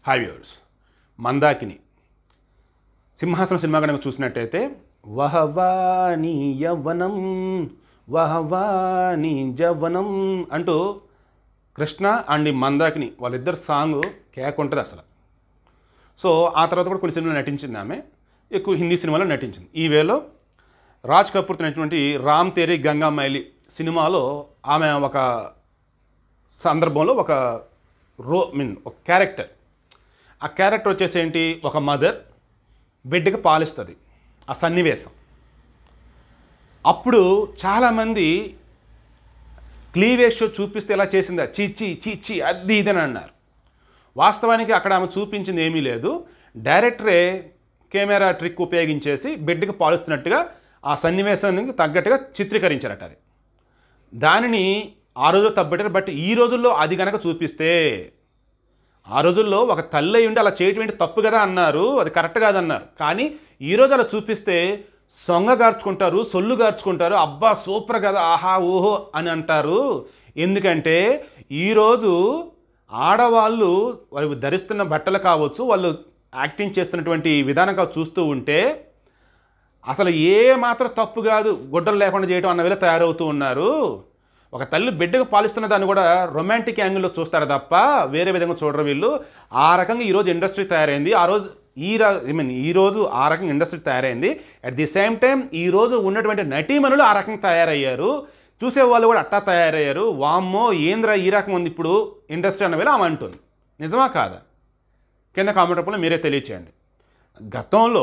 hi viewers Mandakini సింహాసనం cinema కనుక చూసినట్టయితే వహవాని యవ్వనం వహవాని జవ్వనం అంటూ కృష్ణ అండ్ ఈ మందాకిని వాళ్ళిద్దరు సాంగ్ కేక్ ఉంటుంది అసలు సో ఆ తర్వాత కూడా కొన్ని సినిమాలు నటించింది ఆమె ఎక్కువ హిందీ సినిమాలో నటించింది ఈ వేలో రాజ్ కపూర్తో నటినటువంటి రామ్ తేరీ గంగా మైలి సినిమాలో ఆమె ఒక సందర్భంలో ఒక రో మీన్ ఒక క్యారెక్టర్ ఆ క్యారెక్టర్ వచ్చేసి ఏంటి ఒక మదర్ బిడ్డకి పాలిస్తుంది ఆ సన్నివేశం అప్పుడు చాలామంది క్లీవేజ్ షో చూపిస్తే ఎలా చేసిందా చీచి చీచి అది ఇదని అన్నారు వాస్తవానికి అక్కడ ఆమె చూపించింది ఏమీ లేదు డైరెక్టరే కెమెరా ట్రిక్ ఉపయోగించేసి బిడ్డకి పాలిస్తున్నట్టుగా ఆ సన్నివేశానికి తగ్గట్టుగా చిత్రీకరించారట అది దానిని ఆ రోజు తగ్గట్టారు బట్ ఈ రోజుల్లో అది కనుక చూపిస్తే ఆ రోజుల్లో ఒక తల్లి అయి ఉండి అలా చేయటం ఏంటి తప్పు కదా అన్నారు అది కరెక్ట్ కాదన్నారు కానీ ఈరోజు అలా చూపిస్తే సొంగ గార్చుకుంటారు సొల్లు గార్చుకుంటారు అబ్బా సూపర్ కదా ఆహా ఓహో అని అంటారు ఎందుకంటే ఈరోజు ఆడవాళ్ళు వాళ్ళు ధరిస్తున్న బట్టలు కావచ్చు వాళ్ళు యాక్టింగ్ చేస్తున్నటువంటి విధానం కావచ్చు చూస్తూ ఉంటే అసలు ఏ మాత్రం తప్పు కాదు గుడ్డలు లేకుండా చేయడం అన్న వేళ తయారవుతూ ఉన్నారు ఒక తల్లి బిడ్డకు పాలిస్తున్న దాన్ని కూడా రొమాంటిక్ యాంగిల్లో చూస్తారు తప్ప వేరే విధంగా చూడరు వీళ్ళు ఆ రకంగా ఈరోజు ఇండస్ట్రీ తయారైంది ఆ రోజు ఈ రా ఐ మీన్ ఈరోజు ఆ రకంగా ఇండస్ట్రీ తయారైంది అట్ ది సేమ్ టైం ఈరోజు ఉన్నటువంటి నటీమణులు ఆ రకంగా తయారయ్యారు చూసే వాళ్ళు కూడా అట్టా తయారయ్యారు వామ్మో ఏంద్రా ఈ రకం ఉంది ఇప్పుడు ఇండస్ట్రీ అన్న వేళ ఆమె అంటుంది నిజమా కాదా కింద కామెంట్ రూపంలో మీరే తెలియచేయండి గతంలో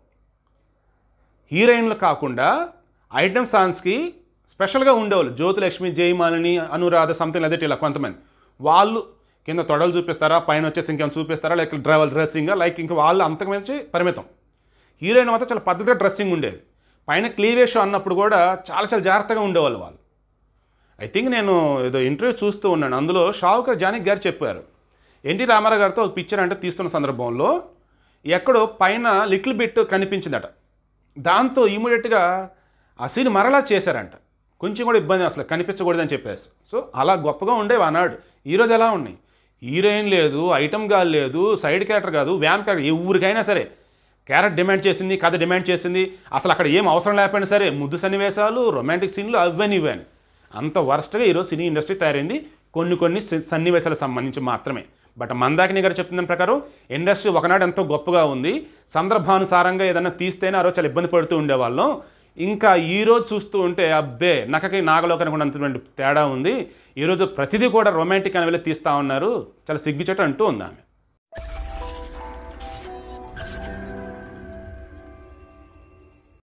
హీరోయిన్లు కాకుండా ఐటమ్ సాంగ్స్కి స్పెషల్గా ఉండేవాళ్ళు జ్యోతిలక్ష్మి జయమాలిని అనురాధ సంథింగ్ అదే ఇలా కొంతమంది వాళ్ళు కింద తొడలు చూపిస్తారా పైన వచ్చేసి ఇంకేం చూపిస్తారా లైక్ డ్రైవల్ డ్రెస్సింగ్ లైక్ ఇంకా వాళ్ళు అంతకుమించి పరిమితం హీరోయిన్ మాత్రం చాలా పద్ధతిగా డ్రెస్సింగ్ ఉండేది పైన క్లీవేష్ అన్నప్పుడు కూడా చాలా చాలా జాగ్రత్తగా ఉండేవాళ్ళు వాళ్ళు ఐ థింక్ నేను ఏదో ఇంటర్వ్యూ చూస్తూ ఉన్నాను అందులో షావుకర్ జానక్ గారు చెప్పారు ఎన్టీ రామారావు గారితో ఒక పిక్చర్ అంటే తీస్తున్న సందర్భంలో ఎక్కడో పైన లిటిల్ బిట్ కనిపించిందట దాంతో ఇమీడియట్గా ఆ సీన్ మరలా చేశారంట కొంచెం కూడా ఇబ్బంది అసలు కనిపించకూడదని చెప్పేసి సో అలా గొప్పగా ఉండేవి ఆనాడు ఈరోజు ఎలా ఉన్నాయి హీరోయిన్ లేదు ఐటమ్ గాల్ లేదు సైడ్ క్యారెక్టర్ కాదు వ్యామ్ క్యారెక్టర్ ఎవరికైనా సరే క్యారెక్టర్ డిమాండ్ చేసింది కథ డిమాండ్ చేసింది అసలు అక్కడ ఏం అవసరం లేకపోయినా సరే ముద్దు సన్నివేశాలు రొమాంటిక్ సీన్లు అవని ఇవని అంత వరస్ట్గా ఈరోజు సినీ ఇండస్ట్రీ తయారైంది కొన్ని కొన్ని సి- సన్నివేశాలకు సంబంధించి మాత్రమే బట్ మందాకిని గారు చెప్తున్న ప్రకారం ఇండస్ట్రీ ఒకనాడు ఎంతో గొప్పగా ఉంది సందర్భానుసారంగా ఏదైనా తీస్తేనే ఆ రోజు చాలా ఇబ్బంది పడుతూ ఉండేవాళ్ళం ఇంకా ఈ రోజు చూస్తూ ఉంటే అబ్బే నకకి నాగలోకని కూడా అంతటువంటి తేడా ఉంది ఈరోజు ప్రతిదీ కూడా రొమాంటిక్ అని వెళ్ళి తీస్తూ ఉన్నారు చాలా సిగ్గుచేట అంటూ ఉంది ఆమె